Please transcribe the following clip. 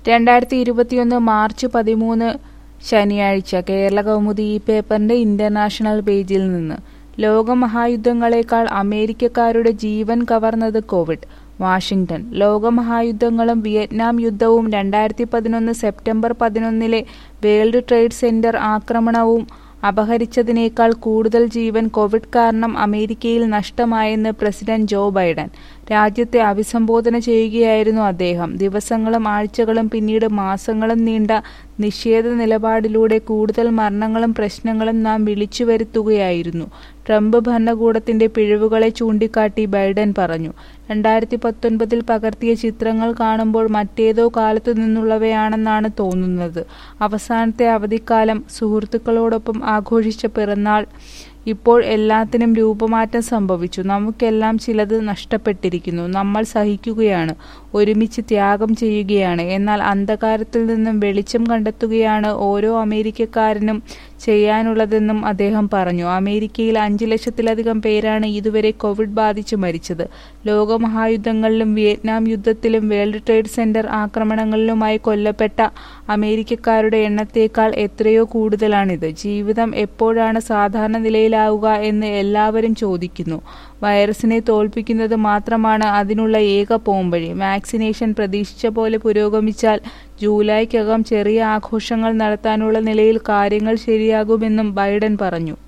രണ്ടായിരത്തി ഇരുപത്തിയൊന്ന് മാർച്ച് പതിമൂന്ന് ശനിയാഴ്ച കേരള കൗമുദി ഈ പേപ്പറിന്റെ ഇന്റർനാഷണൽ പേജിൽ നിന്ന് ലോകമഹായുദ്ധങ്ങളെക്കാൾ അമേരിക്കക്കാരുടെ ജീവൻ കവർന്നത് കോവിഡ് വാഷിംഗ്ടൺ ലോകമഹായുദ്ധങ്ങളും വിയറ്റ്നാം യുദ്ധവും രണ്ടായിരത്തി പതിനൊന്ന് സെപ്റ്റംബർ പതിനൊന്നിലെ വേൾഡ് ട്രേഡ് സെന്റർ ആക്രമണവും അപഹരിച്ചതിനേക്കാൾ കൂടുതൽ ജീവൻ കോവിഡ് കാരണം അമേരിക്കയിൽ നഷ്ടമായെന്ന് പ്രസിഡന്റ് ജോ ബൈഡൻ രാജ്യത്തെ അഭിസംബോധന ചെയ്യുകയായിരുന്നു അദ്ദേഹം ദിവസങ്ങളും ആഴ്ചകളും പിന്നീട് മാസങ്ങളും നീണ്ട നിഷേധ നിലപാടിലൂടെ കൂടുതൽ മരണങ്ങളും പ്രശ്നങ്ങളും നാം വിളിച്ചു വരുത്തുകയായിരുന്നു ട്രംപ് ഭരണകൂടത്തിന്റെ പിഴവുകളെ ചൂണ്ടിക്കാട്ടി ബൈഡൻ പറഞ്ഞു രണ്ടായിരത്തി പത്തൊൻപതിൽ പകർത്തിയ ചിത്രങ്ങൾ കാണുമ്പോൾ മറ്റേതോ കാലത്തു നിന്നുള്ളവയാണെന്നാണ് തോന്നുന്നത് അവസാനത്തെ അവധിക്കാലം സുഹൃത്തുക്കളോടൊപ്പം ആഘോഷിച്ച പിറന്നാൾ ഇപ്പോൾ എല്ലാത്തിനും രൂപമാറ്റം സംഭവിച്ചു നമുക്കെല്ലാം ചിലത് നഷ്ടപ്പെട്ടിരിക്കുന്നു നമ്മൾ സഹിക്കുകയാണ് ഒരുമിച്ച് ത്യാഗം ചെയ്യുകയാണ് എന്നാൽ അന്ധകാരത്തിൽ നിന്നും വെളിച്ചം കണ്ടെത്തുകയാണ് ഓരോ അമേരിക്കക്കാരനും ചെയ്യാനുള്ളതെന്നും അദ്ദേഹം പറഞ്ഞു അമേരിക്കയിൽ അഞ്ചു ലക്ഷത്തിലധികം പേരാണ് ഇതുവരെ കോവിഡ് ബാധിച്ച് മരിച്ചത് ലോകമഹായുദ്ധങ്ങളിലും വിയറ്റ്നാം യുദ്ധത്തിലും വേൾഡ് ട്രേഡ് സെന്റർ ആക്രമണങ്ങളിലുമായി കൊല്ലപ്പെട്ട അമേരിക്കക്കാരുടെ എണ്ണത്തേക്കാൾ എത്രയോ കൂടുതലാണിത് ജീവിതം എപ്പോഴാണ് സാധാരണ നിലയിലാവുക എന്ന് എല്ലാവരും ചോദിക്കുന്നു വൈറസിനെ തോൽപ്പിക്കുന്നത് മാത്രമാണ് അതിനുള്ള ഏക പോംവഴി വാക്സിനേഷൻ പ്രതീക്ഷിച്ച പോലെ പുരോഗമിച്ചാൽ ജൂലൈക്കകം ചെറിയ ആഘോഷങ്ങൾ നടത്താനുള്ള നിലയിൽ കാര്യങ്ങൾ ശരിയാകുമെന്നും ബൈഡൻ പറഞ്ഞു